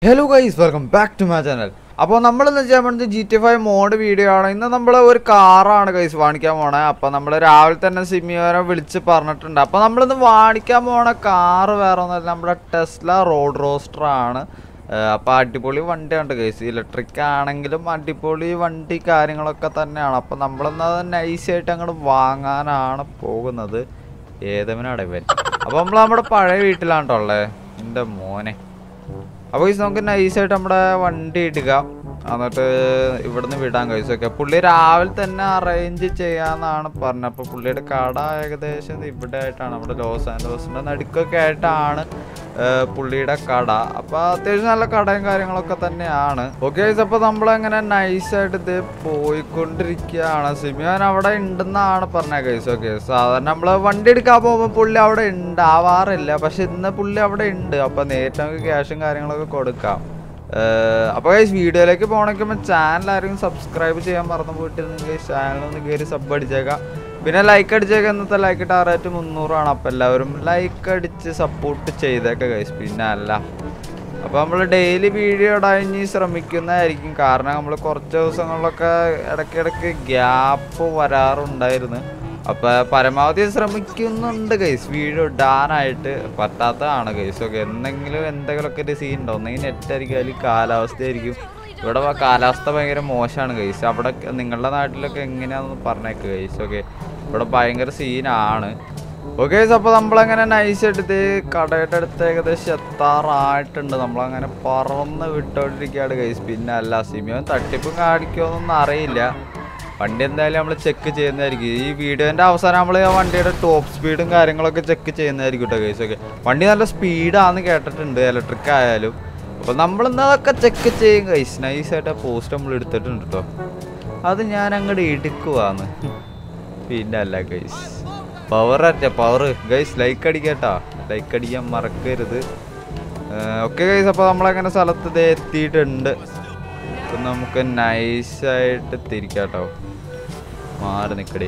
hello guys welcome back to my channel അപ്പോൾ നമ്മൾ ഇന്ന് ചെയ്യാൻ പോകുന്നത് G T five mode video ആണ് ഇന്ന് നമ്മൾ ഒരു കാറാണ് ഗൈസ് വാണിക്കാൻ പോണേ അപ്പോൾ നമ്മൾ രാവിലെ തന്നെ സിമിയോനെ വിളിച്ച് പറഞ്ഞിട്ടുണ്ട് അപ്പോൾ നമ്മളിന്ന് വാണിക്കാൻ പോണ കാറ് വേറെ ഒന്നുമല്ല നമ്മുടെ ടെസ്ല റോഡ് റോസ്റ്റർ ആണ് അപ്പോൾ അടിപൊളി വണ്ടിയാണ് ഗൈസ് ഇലക്ട്രിക് ആണെങ്കിലും അടിപൊളി വണ്ടി കാര്യങ്ങളൊക്കെ തന്നെയാണ് അപ്പോൾ നമ്മളിന്ന് അത് നൈസായിട്ട് അങ്ങോട്ട് വാങ്ങാനാണ് പോകുന്നത് ഏതവനാണ് ഇവൻ അപ്പോൾ നമ്മൾ നമ്മുടെ പഴയ വീട്ടിലാണ് ട്ടോ ഉള്ളത് എൻ്റെ മോനെ അപ്പോൾ ഈ നമുക്ക് നൈസായിട്ട് നമ്മുടെ വണ്ടി ഇടുക എന്നിട്ട് ഇവിടുന്ന് വിടാൻ കഴിച്ചു ഓക്കെ പുള്ളി രാവിലെ തന്നെ അറേഞ്ച് ചെയ്യാന്നാണ് പറഞ്ഞത് അപ്പോൾ പുള്ളിയുടെ കട ഏകദേശം ഇവിടെ ആയിട്ടാണ് നമ്മുടെ ലോസ് ആൻഡോസിൻ്റെ നടുക്കൊക്കെ ആയിട്ടാണ് ആ, പുള്ളിയുടെ കട അപ്പോൾ അത്യാവശ്യം നല്ല കടയും കാര്യങ്ങളൊക്കെ തന്നെയാണ് ഓക്കെ അപ്പോൾ നമ്മളങ്ങനെ നൈസായിട്ട് ഇത് പോയിക്കൊണ്ടിരിക്കുകയാണ് സിമിയോൻ അവിടെ ഉണ്ടെന്നാണ് പറഞ്ഞത് കൈസ് ഓക്കെ സാധാരണ നമ്മൾ വണ്ടി എടുക്കാൻ പോകുമ്പോൾ പുള്ളി അവിടെ ഉണ്ടാവാറില്ല പക്ഷെ ഇന്ന് പുള്ളി അവിടെ ഉണ്ട് അപ്പോൾ നേരിട്ട് നമുക്ക് ക്യാഷും കാര്യങ്ങളൊക്കെ കൊടുക്കാം അപ്പോൾ ഗൈസ് വീഡിയോയിലേക്ക് പോകണമെങ്കിൽ ചാനൽ ആരെങ്കിലും സബ്സ്ക്രൈബ് ചെയ്യാൻ മറന്നു പോയിട്ടിരുന്നെങ്കിൽ ചാനലൊന്ന് കയറി സബ് അടിച്ചേക്കാം പിന്നെ ലൈക്ക് അടിച്ചേക്കാം ഇന്നത്തെ ലൈക്ക് ടാറായിട്ട് മുന്നൂറാണ് അപ്പോൾ എല്ലാവരും ലൈക്ക് അടിച്ച് സപ്പോർട്ട് ചെയ്തേക്കാം ഗൈസ് പിന്നെ അല്ല അപ്പോൾ നമ്മൾ ഡെയിലി വീഡിയോ ഇടാൻ ഇനി ശ്രമിക്കുന്നതായിരിക്കും കാരണം നമ്മൾ കുറച്ച് ദിവസങ്ങളിലൊക്കെ ഇടയ്ക്കിടയ്ക്ക് ഗ്യാപ്പ് വരാറുണ്ടായിരുന്നു അപ്പോൾ പരമാവധി ശ്രമിക്കുന്നുണ്ട് ഗൈസ് വീഡിയോ ഇടാനായിട്ട് പറ്റാത്തതാണ് ഗൈസ് ഓക്കെ എന്തെങ്കിലും എന്തെങ്കിലുമൊക്കെ ഒരു സീൻ ഉണ്ടോ ഒന്നെങ്കിൽ നെറ്റ് ആയിരിക്കും അല്ലെങ്കിൽ കാലാവസ്ഥയായിരിക്കും ഇവിടെ വ- കാലാവസ്ഥ ഭയങ്കര മോശമാണ് ഗൈസ് അവിടെ നിങ്ങളുടെ നാട്ടിലൊക്കെ എങ്ങനെയാണെന്ന് പറഞ്ഞേക്ക് ഗൈസ് ഓക്കെ ഇവിടെ ഭയങ്കര സീനാണ് ഓക്കെ അപ്പോൾ നമ്മളങ്ങനെ നൈസ് എടുത്ത് കടയുടെ അടുത്ത് ഏകദേശം എത്താറായിട്ടുണ്ട് നമ്മളങ്ങനെ പറന്ന് വിട്ടോണ്ടിരിക്കുകയാണ് ഗൈസ് പിന്നെ അല്ല സിമിയോൻ തട്ടിപ്പും കാണിക്കുമെന്നൊന്നും അറിയില്ല വണ്ടി എന്തായാലും നമ്മൾ ചെക്ക് ചെയ്യുന്നതായിരിക്കും ഈ വീഡിയോൻ്റെ അവസാനം നമ്മൾ ആ വണ്ടിയുടെ ടോപ്പ് സ്പീഡും കാര്യങ്ങളൊക്കെ ചെക്ക് ചെയ്യുന്നതായിരിക്കും കേട്ടോ ഗൈസ് ഒക്കെ വണ്ടി നല്ല സ്പീഡാന്ന് കേട്ടിട്ടുണ്ട് ഇലക്ട്രിക് ആയാലും അപ്പോൾ നമ്മൾ അതൊക്കെ ചെക്ക് ചെയ്യും ഗൈസ് നൈസായിട്ട് പോസ്റ്റ് നമ്മൾ എടുത്തിട്ടുണ്ട് കേട്ടോ അത് ഞാൻ അങ്ങോട്ട് എടുക്കുവാന്ന് പിന്നെ അല്ല ഗൈസ് പവർ അറ്റ പവർ ഗൈസ് ലൈക്ക് അടിക്കട്ടാ ലൈക്ക് അടിക്കാൻ മറക്കരുത് ഓക്കെ ഗൈസ് അപ്പോൾ നമ്മളങ്ങനെ സ്ഥലത്ത് ദേ എത്തിയിട്ടുണ്ട് ഇപ്പം നമുക്ക് നൈസായിട്ട് തിരിക്കാട്ടോ മാറി നിൽക്കടേ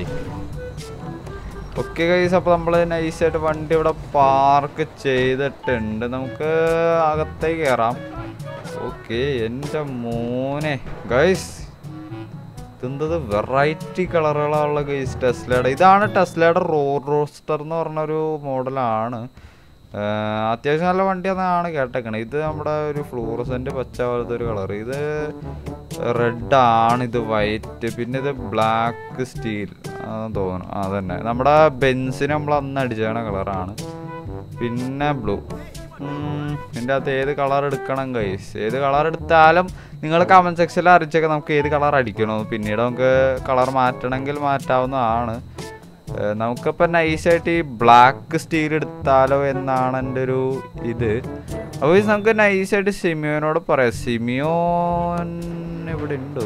ഓക്കെ ഗൈസ് അപ്പോൾ നമ്മൾ നൈസായിട്ട് വണ്ടി ഇവിടെ പാർക്ക് ചെയ്തിട്ടുണ്ട് നമുക്ക് അകത്തേക്ക് കയറാം ഓക്കെ എൻ്റെ മോനെ ഗൈസ് ഇതെന്തത് വെറൈറ്റി കളറുകളുള്ള ഗൈസ് ടെസ്ലയുടെ ഇതാണ് ടെസ്ലയുടെ റോഡ് റോസ്റ്റർ എന്ന് പറഞ്ഞൊരു മോഡലാണ് അത്യാവശ്യം നല്ല വണ്ടിയാണെന്നാണ് കേട്ടേക്കണത് ഇത് നമ്മുടെ ഒരു ഫ്ലൂറസെൻ്റ് പച്ച പോലത്തെ ഒരു കളർ ഇത് റെഡ് ആണ് ഇത് വൈറ്റ് പിന്നെ ഇത് ബ്ലാക്ക് സ്റ്റീൽ തോന്നുന്നു ആ തന്നെ നമ്മുടെ ബെൻസിന് നമ്മൾ അന്ന് അടിച്ചേക്കണ കളറാണ് പിന്നെ ബ്ലൂ ഇതിൻ്റെ അകത്ത് ഏത് കളർ എടുക്കണം ഗൈസ് ഏത് കളർ എടുത്താലും നിങ്ങൾ കമൻറ്റ് സെക്ഷനിൽ അറിയിച്ചേക്കാം നമുക്ക് ഏത് കളർ അടിക്കണമെന്ന് പിന്നീട് നമുക്ക് കളർ മാറ്റണമെങ്കിൽ മാറ്റാവുന്നതാണ് ഏഹ് നമുക്കിപ്പോൾ നൈസായിട്ട് ഈ ബ്ലാക്ക് സ്റ്റീൽ എടുത്താലോ എന്നാണ് എൻ്റെ ഒരു ഇത് അപ്പോൾ ഇത് നമുക്ക് നൈസായിട്ട് സിമിയോനോട് പറയാം സിമിയോൻ ഇവിടെ ഉണ്ടോ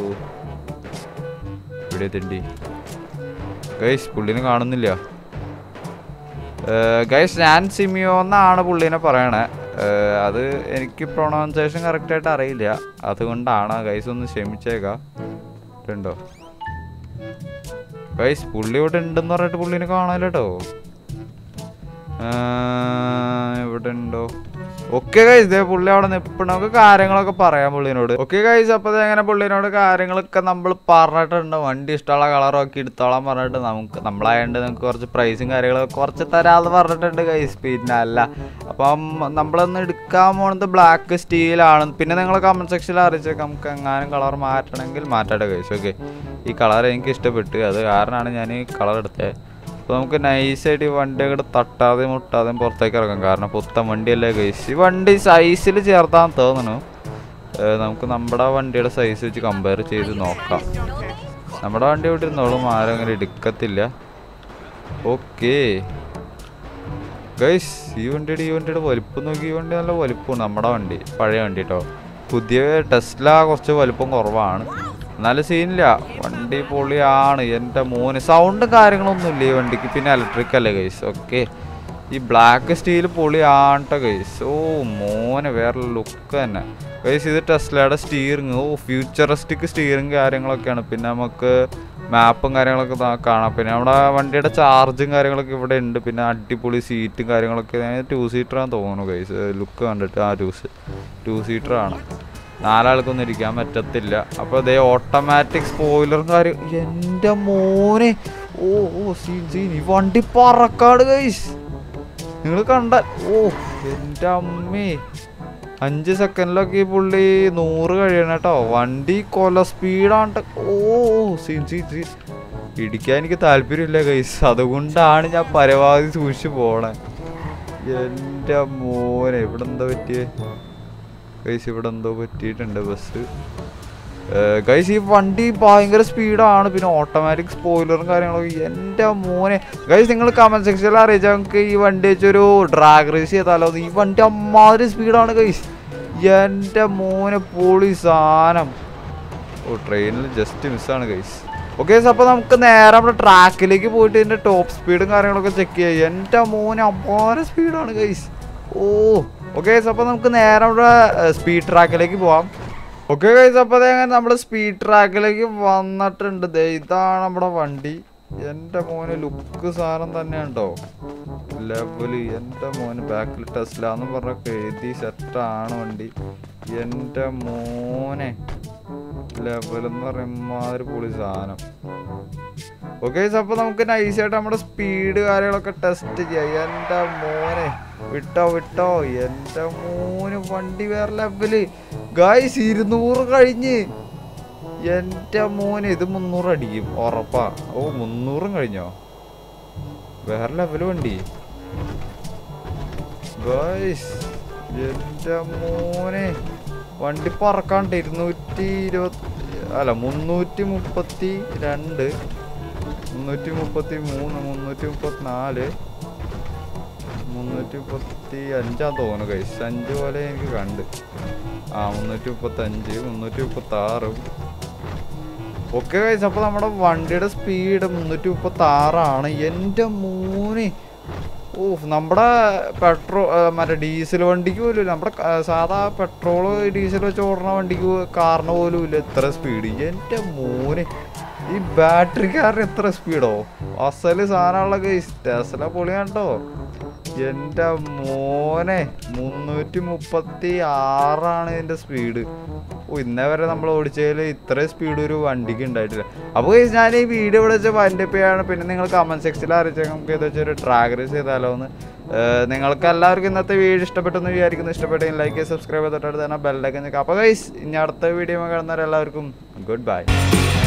ഇവിടെ തിണ്ടി ഗൈസ് പുള്ളിനെ കാണുന്നില്ല ഗൈസ് ഞാൻ സിമിയോ എന്നാണ് പുള്ളീനെ പറയണേ ഏഹ് അത് എനിക്ക് പ്രൊണൗൺസിയേഷൻ കറക്റ്റായിട്ട് അറിയില്ല അതുകൊണ്ടാണ് ഗൈസ് ഒന്ന് ക്ഷമിച്ചേക്കാം ഉണ്ടോ ഗൈസ് പുള്ളി ഇവിടെ ഉണ്ടെന്ന് പറഞ്ഞിട്ട് പുള്ളിനെ കാണാലോ കേട്ടോ ഇവിടെ ഉണ്ടോ ഓക്കെ ഗൈസ് ഇതേ പുള്ളി അവിടെ നിൽപ്പുണ്ട് നമുക്ക് കാര്യങ്ങളൊക്കെ പറയാം പുള്ളിനോട് ഓക്കെ ഗൈസ് അപ്പോൾ അങ്ങനെ പുള്ളിനോട് കാര്യങ്ങളൊക്കെ നമ്മൾ പറഞ്ഞിട്ടുണ്ട് വണ്ടി ഇഷ്ടമുള്ള കളറൊക്കെ എടുത്തോളാൻ പറഞ്ഞിട്ട് നമുക്ക് നമ്മളായതുകൊണ്ട് നമുക്ക് കുറച്ച് പ്രൈസും കാര്യങ്ങളൊക്കെ കുറച്ച് തരാമെന്ന് പറഞ്ഞിട്ടുണ്ട് ഗൈസ് പിന്നെ അല്ല അപ്പം നമ്മളൊന്ന് എടുക്കാൻ പോകുന്നത് ബ്ലാക്ക് സ്റ്റീലാണ് പിന്നെ നിങ്ങൾ കമൻറ്റ് സെക്ഷനിൽ അറിയിച്ചേക്കാം നമുക്ക് എങ്ങാനും കളർ മാറ്റണമെങ്കിൽ മാറ്റട്ടെ ഗൈസ് ഓക്കെ ഈ കളർ എനിക്ക് ഇഷ്ടപ്പെട്ടു അത് കാരണമാണ് ഞാൻ ഈ കളർ എടുത്തത് അപ്പോൾ നമുക്ക് നൈസായിട്ട് ഈ വണ്ടി അങ്ങോട്ട് തട്ടാതെ മുട്ടാതെ പുറത്തേക്ക് ഇറങ്ങാം കാരണം പുത്തൻ വണ്ടിയല്ലേ ഗൈസ് ഈ വണ്ടി സൈസിൽ ചേർത്താൻ തോന്നുന്നു ഏഹ് നമുക്ക് നമ്മുടെ വണ്ടിയുടെ സൈസ് വെച്ച് കമ്പയർ ചെയ്ത് നോക്കാം നമ്മുടെ വണ്ടി ഇവിടെ ഇരുന്നോളും ആരും അങ്ങനെ എടുക്കത്തില്ല ഓക്കേ ഗൈസ് ഈ വണ്ടിയുടെ ഈ വണ്ടിയുടെ വലിപ്പം നോക്കി ഈ വണ്ടി നല്ല വലിപ്പമാണ് നമ്മുടെ വണ്ടി പഴയ വണ്ടി കേട്ടോ പുതിയ ടെസ്ല കുറച്ച് വലിപ്പം കുറവാണ് എന്നാലും സീനില്ല വണ്ടി പൊളിയാണ് എൻ്റെ മോന് സൗണ്ടും കാര്യങ്ങളൊന്നും ഇല്ല ഈ വണ്ടിക്ക് പിന്നെ ഇലക്ട്രിക് അല്ലേ ഗൈസ് ഓക്കെ ഈ ബ്ലാക്ക് സ്റ്റീൽ പൊളിയാണ് കേട്ടോ ഗൈസ് ഓ മോനെ വേറെ ലുക്ക് തന്നെ ഗൈസ് ഇത് ടെസ്ലയുടെ സ്റ്റിയറിങ് ഓ ഫ്യൂച്ചറിസ്റ്റിക് സ്റ്റിയറിങ് കാര്യങ്ങളൊക്കെയാണ് പിന്നെ നമുക്ക് മാപ്പും കാര്യങ്ങളൊക്കെ ദാ കാണാം പിന്നെ നമ്മുടെ വണ്ടിയുടെ ചാർജും കാര്യങ്ങളൊക്കെ ഇവിടെ ഉണ്ട് പിന്നെ അടിപൊളി സീറ്റും കാര്യങ്ങളൊക്കെ ടു സീറ്ററാന്ന് തോന്നുന്നു ഗൈസ് ലുക്ക് കണ്ടിട്ട് ആ ടു ടു സീറ്റർ ആണ് നാലാൾക്കൊന്നും ഇരിക്കാൻ പറ്റത്തില്ല അപ്പോൾ ഇതേ ഓട്ടോമാറ്റിക് സ്പോയിലറും കാര്യം എൻ്റെ മോനെ ഓ ഓ സീൻ സീൻ ഈ വണ്ടി പറക്കാട് കൈസ് നിങ്ങൾ കണ്ട ഓ എൻ്റെ അമ്മേ അഞ്ച് സെക്കൻഡിലൊക്കെ ഈ പുള്ളി നൂറ് കഴിയണം കേട്ടോ വണ്ടി കൊല സ്പീഡാണ് ഓ ഓ, സീൻ സീൻ സീൻ ഇടിക്കാൻ എനിക്ക് താല്പര്യമില്ല കൈസ് അതുകൊണ്ടാണ് ഞാൻ പരമാവധി സൂക്ഷിച്ചു പോണേ എൻ്റെ മോനെ ഇവിടെ എന്താ പറ്റിയേ ഗൈസ് ഇവിടെ എന്തോ പറ്റിയിട്ടുണ്ട് ബസ് ഗൈസ് ഈ വണ്ടി ഭയങ്കര സ്പീഡാണ് പിന്നെ ഓട്ടോമാറ്റിക് സ്പോയിലറും കാര്യങ്ങളൊക്കെ എൻ്റെ മോനെ ഗൈസ് നിങ്ങൾ കമന്റ് സെക്ഷനിൽ അറിയിച്ചാൽ നമുക്ക് ഈ വണ്ടി വെച്ചൊരു ഡ്രാഗ് റേസ് ചെയ്താലോ ഈ വണ്ടി അമ്മാതിരി സ്പീഡാണ് ഗൈസ് എൻ്റെ മോനെ പൊളി സാധനം ഓ ട്രെയിനിൽ ജസ്റ്റ് മിസ്സാണ് ഗൈസ് ഓക്കെ അപ്പോൾ നമുക്ക് നേരെ നമ്മുടെ ട്രാക്കിലേക്ക് പോയിട്ട് ഇതിൻ്റെ ടോപ്പ് സ്പീഡും കാര്യങ്ങളൊക്കെ ചെക്ക് ചെയ്യാം എൻ്റെ മോനെ അമ്മാതിരി സ്പീഡാണ് ഗൈസ് ഓ ഓക്കെ അപ്പോൾ നമുക്ക് നേരെ നമ്മുടെ സ്പീഡ് ട്രാക്കിലേക്ക് പോവാം ഓക്കെ ഗൈസ് അപ്പോൾ അതേങ്ങനെ നമ്മൾ സ്പീഡ് ട്രാക്കിലേക്ക് വന്നിട്ടുണ്ട് ദേ ഇതാണ് നമ്മുടെ വണ്ടി എൻ്റെ മോന് ലുക്ക് സാധനം തന്നെയാണ് കേട്ടോ ലെവല് എൻ്റെ മോന് ബാക്കിൽ ടെസ്ല എന്ന് പറഞ്ഞൊക്കെ എഴുതി സെറ്റാണ് വണ്ടി എൻ്റെ മോനെ ലെവൽ എന്ന് പറയുമ്പോൾ ഒരു പൊളി സാധനം ഓക്കെ അപ്പൊ നമുക്ക് നൈസായിട്ട് നമ്മുടെ സ്പീഡ് കാര്യങ്ങളൊക്കെ ടെസ്റ്റ് ചെയ്യാം എൻ്റെ മോനെ വിട്ടോ വിട്ടോ എൻ്റെ മോന് വണ്ടി വേറെ ലെവല് ഗായ്സ് ഇരുന്നൂറ് കഴിഞ്ഞ് എൻ്റെ മോന് ഇത് മുന്നൂറ് അടിക്കും ഉറപ്പാ ഓ മുന്നൂറും കഴിഞ്ഞോ വേറെ ലെവല് വണ്ടി ഗായ്സ് എൻ്റെ മോനെ വണ്ടി പറക്കാണ്ട് ഇരുന്നൂറ്റി ഇരുപത്തി അല്ല മുന്നൂറ്റി മുപ്പത്തി രണ്ട് മുന്നൂറ്റി മുപ്പത്തി മൂന്ന് മുന്നൂറ്റി മുപ്പത്തി നാല് മുന്നൂറ്റി മുപ്പത്തി അഞ്ചാന്ന് തോന്നുന്നു കൈസ് അഞ്ച് പോലെ എനിക്ക് കണ്ട് ആ മുന്നൂറ്റി മുപ്പത്തി അഞ്ച് മുന്നൂറ്റി മുപ്പത്തി ആറ് ഓക്കെ കൈസ് അപ്പോൾ നമ്മുടെ വണ്ടിയുടെ സ്പീഡ് മുന്നൂറ്റി മുപ്പത്തി ആറാണ് എൻ്റെ മൂന്ന് ഓ നമ്മുടെ പെട്രോൾ മറ്റേ ഡീസൽ വണ്ടിക്ക് പോലും ഇല്ല നമ്മുടെ ക- സാധാ പെട്രോൾ ഡീസൽ വെച്ച് ഓടുന്ന വണ്ടിക്ക് കാറിന് പോലും ഇല്ല ഇത്ര സ്പീഡ് എൻ്റെ മോനെ ഈ ബാറ്ററി കാറിന് എത്ര സ്പീഡോ അസല് സാധനമുള്ള കേസ് ടെസ്ല പൊളിയാണ് കേട്ടോ എൻ്റെ മോനെ മുന്നൂറ്റി മുപ്പത്തി ആറാണ് ഇതിൻ്റെ സ്പീഡ് ഓ ഇന്നേ വരെ നമ്മൾ ഓടിച്ചതിൽ ഇത്രയും സ്പീഡ് ഒരു വണ്ടിക്ക് ഉണ്ടായിട്ടില്ല അപ്പോൾ guys, ഞാൻ ഈ വീഡിയോ ഇവിടെ വെച്ച് വൈൻഡപ്പ് ചെയ്യാണ് പിന്നെ നിങ്ങൾ കമൻറ്റ് സെക്ഷനിൽ അറിയിച്ചാൽ നമുക്ക് ഇത് വെച്ചൊരു ട്രാക്ക് റേസ് ചെയ്താലോ എന്ന് ഏർ നിങ്ങൾക്ക് എല്ലാവർക്കും ഇന്നത്തെ വീഡിയോ ഇഷ്ടപ്പെട്ടെന്ന് വിചാരിക്കുന്നു ഇഷ്ടപ്പെട്ടെങ്കിൽ ലൈക്ക് ചെയ്ത് സബ്സ്ക്രൈബ് ചെയ്തിട്ട് തന്നെ ബെല്ലൊക്കെ നിൽക്കാം അപ്പോൾ ഗൈസ് ഇനി അടുത്ത വീഡിയോ കാണുന്നവരെല്ലാവർക്കും ഗുഡ് ബൈ